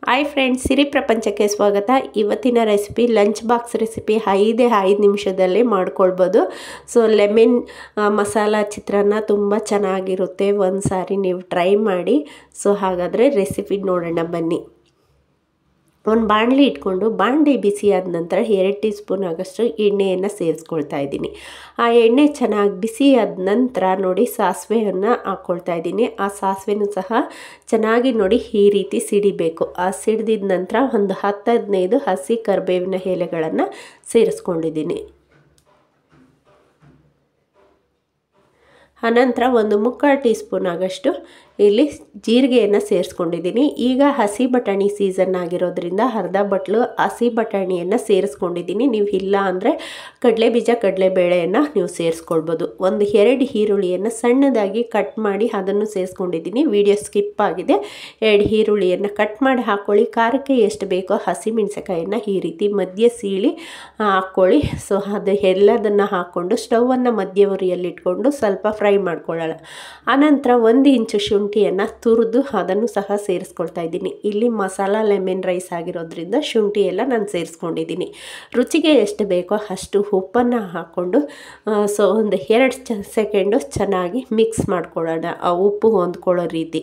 hi friends ಸಿರಿ ಪ್ರಪಂಚಕ್ಕೆ ಸ್ವಾಗತ ಇವತ್ತಿನ ರೆಸಿಪಿ ಲಂಚ್ ಬಾಕ್ಸ್ ರೆಸಿಪಿ ಐದೇ ಐದು ನಿಮಿಷದಲ್ಲಿ ಮಾಡ್ಕೊಳ್ಬೋದು ಸೊ ಲೆಮನ್ ಮಸಾಲ ಚಿತ್ರಾನ್ನ ತುಂಬ ಚೆನ್ನಾಗಿರುತ್ತೆ ಒಂದು ಸಾರಿ ನೀವು ಟ್ರೈ ಮಾಡಿ ಸೊ ಹಾಗಾದರೆ ರೆಸಿಪಿ ನೋಡೋಣ ಬನ್ನಿ ಒಂದು ಬಾಣಲಿ ಇಟ್ಕೊಂಡು ಬಾಣಲಿ ಬಿಸಿ ಆದ ನಂತರ ಎರಡು ಟೀ ಸ್ಪೂನ್ ಆಗೋಷ್ಟು ಎಣ್ಣೆಯನ್ನು ಸೇರಿಸ್ಕೊಳ್ತಾ ಇದ್ದೀನಿ ಆ ಎಣ್ಣೆ ಚೆನ್ನಾಗಿ ಬಿಸಿ ಆದ ನಂತರ ನೋಡಿ ಸಾಸಿವೆಯನ್ನು ಹಾಕ್ಕೊಳ್ತಾ ಇದ್ದೀನಿ ಆ ಸಾಸಿವೆನೂ ಸಹ ಚೆನ್ನಾಗಿ ನೋಡಿ ಈ ರೀತಿ ಸಿಡಿಬೇಕು ಆ ಸಿಡಿದಿದ ನಂತರ ಒಂದು ಹತ್ತು ಹದಿನೈದು ಹಸಿ ಕರಿಬೇವಿನ ಎಲೆಗಳನ್ನು ಸೇರಿಸ್ಕೊಂಡಿದ್ದೀನಿ ಅನಂತರ ಒಂದು ಮುಕ್ಕಾಲು ಟೀ ಸ್ಪೂನ್ ಆಗೋಷ್ಟು ಇಲ್ಲಿ ಜೀರಿಗೆಯನ್ನು ಸೇರಿಸ್ಕೊಂಡಿದ್ದೀನಿ ಈಗ ಹಸಿ ಬಟಾಣಿ ಸೀಸನ್ ಆಗಿರೋದ್ರಿಂದ ಅರ್ಧ ಬಟ್ಲು ಹಸಿ ಬಟಾಣಿಯನ್ನು ಸೇರಿಸ್ಕೊಂಡಿದ್ದೀನಿ ನೀವು ಇಲ್ಲ ಅಂದರೆ ಕಡಲೆ ಬೀಜ ಕಡಲೆಬೇಳೆಯನ್ನು ನೀವು ಸೇರಿಸ್ಕೊಳ್ಬೋದು ಒಂದು ಎರಡು ಈರುಳ್ಳಿಯನ್ನು ಸಣ್ಣದಾಗಿ ಕಟ್ ಮಾಡಿ ಅದನ್ನು ಸೇರಿಸ್ಕೊಂಡಿದ್ದೀನಿ ವಿಡಿಯೋ ಸ್ಕಿಪ್ ಆಗಿದೆ ಎರಡು ಈರುಳ್ಳಿಯನ್ನು ಕಟ್ ಮಾಡಿ ಹಾಕ್ಕೊಳ್ಳಿ ಖಾರಕ್ಕೆ ಎಷ್ಟು ಬೇಕೋ ಹಸಿ ಮೆಣಸಕಾಯನ್ನು ಈ ರೀತಿ ಮಧ್ಯ ಸೀಳಿ ಹಾಕ್ಕೊಳ್ಳಿ ಸೊ ಅದು ಎಲ್ಲದನ್ನು ಹಾಕ್ಕೊಂಡು ಸ್ಟವನ್ನು ಮಧ್ಯ ಉರಿಯಲ್ಲಿಟ್ಕೊಂಡು ಸ್ವಲ್ಪ ಫ್ರೈ ಮಾಡ್ಕೊಳ್ಳೋಣ ಆನಂತರ ಒಂದು ಇಂಚು ಶುಂಠಿಯನ್ನು ತುರಿದು ಅದನ್ನು ಸಹ ಸೇರಿಸ್ಕೊಳ್ತಾ ಇದ್ದೀನಿ ಇಲ್ಲಿ ಮಸಾಲ ಲೆಮನ್ ರೈಸ್ ಆಗಿರೋದ್ರಿಂದ ಶುಂಠಿ ಎಲ್ಲ ನಾನು ಸೇರಿಸ್ಕೊಂಡಿದ್ದೀನಿ ರುಚಿಗೆ ಎಷ್ಟು ಬೇಕೋ ಅಷ್ಟು ಉಪ್ಪನ್ನು ಹಾಕ್ಕೊಂಡು ಸೊ ಒಂದು ಎರಡು ಚ ಸೆಕೆಂಡು ಚೆನ್ನಾಗಿ ಮಿಕ್ಸ್ ಮಾಡ್ಕೊಳ್ಳೋಣ ಆ ಉಪ್ಪು ಹೊಂದ್ಕೊಳ್ಳೋ ರೀತಿ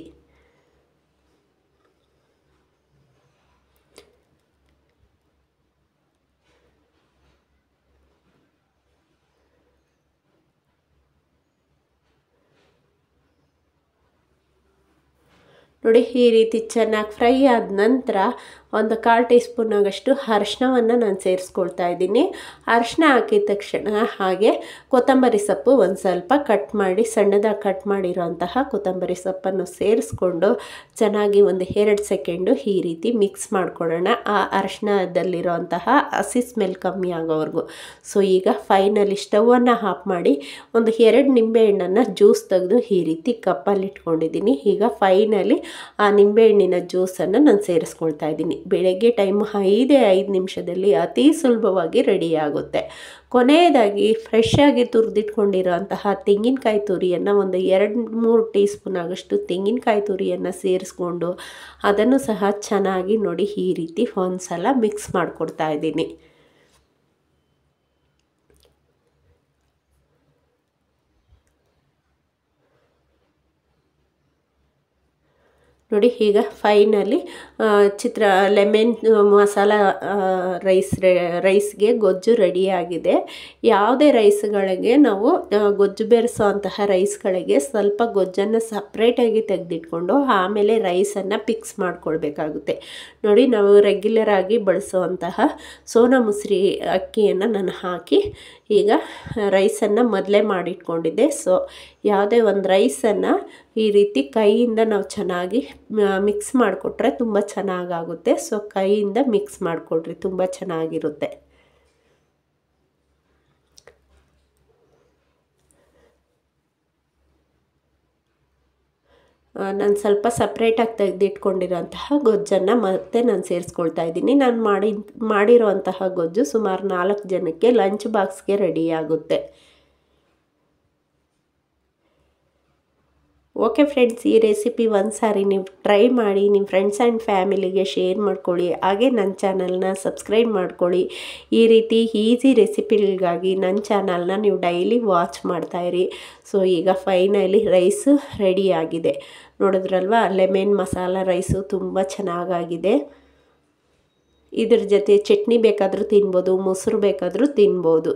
ನೋಡಿ ಈ ರೀತಿ ಚೆನ್ನಾಗಿ ಫ್ರೈ ಆದ ನಂತರ ಒಂದು ಕಾಲು ಟೀ ಸ್ಪೂನ್ ಆಗಷ್ಟು ಅರಿಶಿನವನ್ನು ನಾನು ಸೇರಿಸ್ಕೊಳ್ತಾ ಇದ್ದೀನಿ ಅರಿಶಿನ ಹಾಕಿದ ತಕ್ಷಣ ಹಾಗೆ ಕೊತ್ತಂಬರಿ ಸೊಪ್ಪು ಒಂದು ಸ್ವಲ್ಪ ಕಟ್ ಮಾಡಿ ಸಣ್ಣದಾಗಿ ಕಟ್ ಮಾಡಿರೋಂತಹ ಕೊತ್ತಂಬರಿ ಸೊಪ್ಪನ್ನು ಸೇರಿಸ್ಕೊಂಡು ಚೆನ್ನಾಗಿ ಒಂದು ಎರಡು ಸೆಕೆಂಡು ಈ ರೀತಿ ಮಿಕ್ಸ್ ಮಾಡ್ಕೊಳ್ಳೋಣ ಆ ಅರಿಶಿನದಲ್ಲಿರೋಂತಹ ಹಸಿ ಸ್ಮೆಲ್ ಕಮ್ಮಿ ಆಗೋವರೆಗೂ ಸೊ ಈಗ ಫೈನಲಿ ಸ್ಟವನ್ನು ಆಫ್ ಮಾಡಿ ಒಂದು ಎರಡು ನಿಂಬೆಹಣ್ಣನ್ನು ಜ್ಯೂಸ್ ತೆಗೆದು ಈ ರೀತಿ ಕಪ್ಪಲ್ಲಿ ಇಟ್ಕೊಂಡಿದ್ದೀನಿ ಈಗ ಫೈನಲಿ ಆ ನಿಂಬೆಹಣ್ಣಿನ ಜ್ಯೂಸನ್ನು ನಾನು ಸೇರಿಸ್ಕೊಳ್ತಾ ಇದ್ದೀನಿ ಬೆಳಗ್ಗೆ ಟೈಮ್ ಐದೇ ಐದು ನಿಮಿಷದಲ್ಲಿ ಅತಿ ಸುಲಭವಾಗಿ ರೆಡಿ ಆಗುತ್ತೆ ಕೊನೆಯದಾಗಿ ಫ್ರೆಶ್ ಆಗಿ ತುರಿದಿಟ್ಕೊಂಡಿರೋಂತಹ ತೆಂಗಿನಕಾಯಿ ತುರಿಯನ್ನು ಒಂದು ಎರಡು ಮೂರು ಟೀ ಸ್ಪೂನ್ ಆಗೋಷ್ಟು ತೆಂಗಿನಕಾಯಿ ತುರಿಯನ್ನು ಸೇರಿಸ್ಕೊಂಡು ಅದನ್ನು ಸಹ ಚೆನ್ನಾಗಿ ನೋಡಿ ಈ ರೀತಿ ಒಂದು ಸಲ ಮಿಕ್ಸ್ ಮಾಡಿಕೊಡ್ತಾ ಇದ್ದೀನಿ ನೋಡಿ ಈಗ ಫೈನಲಿ ಚಿತ್ರ ಲೆಮನ್ ಮಸಾಲ ರೈಸ್ ರೈಸ್ಗೆ ಗೊಜ್ಜು ರೆಡಿಯಾಗಿದೆ ಯಾವುದೇ ರೈಸ್ಗಳಿಗೆ ನಾವು ಗೊಜ್ಜು ಬೆರೆಸೋ ಅಂತಹ ರೈಸ್ಗಳಿಗೆ ಸ್ವಲ್ಪ ಗೊಜ್ಜನ್ನು ಸಪ್ರೇಟಾಗಿ ತೆಗೆದಿಟ್ಕೊಂಡು ಆಮೇಲೆ ರೈಸನ್ನು ಪಿಕ್ಸ್ ಮಾಡ್ಕೊಳ್ಬೇಕಾಗುತ್ತೆ ನೋಡಿ ನಾವು ರೆಗ್ಯುಲರ್ ಆಗಿ ಬಳಸುವಂತಹ ಸೋನಾ ಮುಸ್ರಿ ಅಕ್ಕಿಯನ್ನು ನಾನು ಹಾಕಿ ಈಗ ರೈಸನ್ನು ಮೊದಲೇ ಮಾಡಿಟ್ಕೊಂಡಿದ್ದೆ ಸೊ ಯಾವುದೇ ಒಂದು ರೈಸನ್ನು ಈ ರೀತಿ ಕೈಯಿಂದ ನಾವು ಚೆನ್ನಾಗಿ ಮಿಕ್ಸ್ ಮಾಡಿಕೊಟ್ರೆ ತುಂಬ ಚೆನ್ನಾಗಾಗುತ್ತೆ ಸೊ ಕೈಯಿಂದ ಮಿಕ್ಸ್ ಮಾಡಿಕೊಡ್ರಿ ತುಂಬ ಚೆನ್ನಾಗಿರುತ್ತೆ ನಾನು ಸ್ವಲ್ಪ ಸಪ್ರೇಟಾಗಿ ತೆಗೆದಿಟ್ಕೊಂಡಿರೋಂತಹ ಗೊಜ್ಜನ್ನು ಮತ್ತೆ ನಾನು ಸೇರಿಸ್ಕೊಳ್ತಾ ಇದ್ದೀನಿ ನಾನು ಮಾಡಿ ಮಾಡಿರೋಂತಹ ಗೊಜ್ಜು ಸುಮಾರು ನಾಲ್ಕು ಜನಕ್ಕೆ ಲಂಚ್ ಬಾಕ್ಸ್ಗೆ ರೆಡಿ ಆಗುತ್ತೆ ಓಕೆ ಫ್ರೆಂಡ್ಸ್ ಈ ರೆಸಿಪಿ ಒಂದು ಸಾರಿ ನೀವು ಟ್ರೈ ಮಾಡಿ ನಿಮ್ಮ ಫ್ರೆಂಡ್ಸ್ ಆ್ಯಂಡ್ ಫ್ಯಾಮಿಲಿಗೆ ಶೇರ್ ಮಾಡ್ಕೊಳ್ಳಿ ಹಾಗೆ ನನ್ನ ಚಾನಲ್ನ ಸಬ್ಸ್ಕ್ರೈಬ್ ಮಾಡ್ಕೊಳ್ಳಿ ಈ ರೀತಿ ಈಸಿ ರೆಸಿಪಿಗಳಿಗಾಗಿ ನನ್ನ ಚಾನಲ್ನ ನೀವು ಡೈಲಿ ವಾಚ್ ಮಾಡ್ತಾಯಿರಿ ಸೊ ಈಗ ಫೈನಲಿ ರೈಸು ರೆಡಿ ಆಗಿದೆ ನೋಡಿದ್ರಲ್ವ ಲೆಮನ್ ಮಸಾಲ ರೈಸು ತುಂಬ ಚೆನ್ನಾಗಾಗಿದೆ ಇದ್ರ ಜೊತೆ ಚಟ್ನಿ ಬೇಕಾದರೂ ತಿನ್ಬೋದು ಮೊಸರು ಬೇಕಾದರೂ ತಿನ್ಬೋದು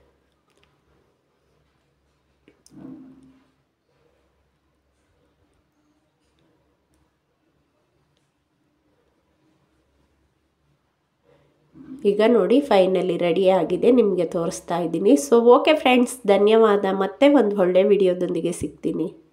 ಈಗ ನೋಡಿ ಫೈನಲಿ ರೆಡಿ ಆಗಿದೆ ನಿಮಗೆ ತೋರಿಸ್ತಾ ಇದ್ದೀನಿ ಸೊ ಓಕೆ ಫ್ರೆಂಡ್ಸ್ ಧನ್ಯವಾದ ಮತ್ತೆ ಒಂದು ಒಳ್ಳೆ ವಿಡಿಯೋದೊಂದಿಗೆ ಸಿಗ್ತೀನಿ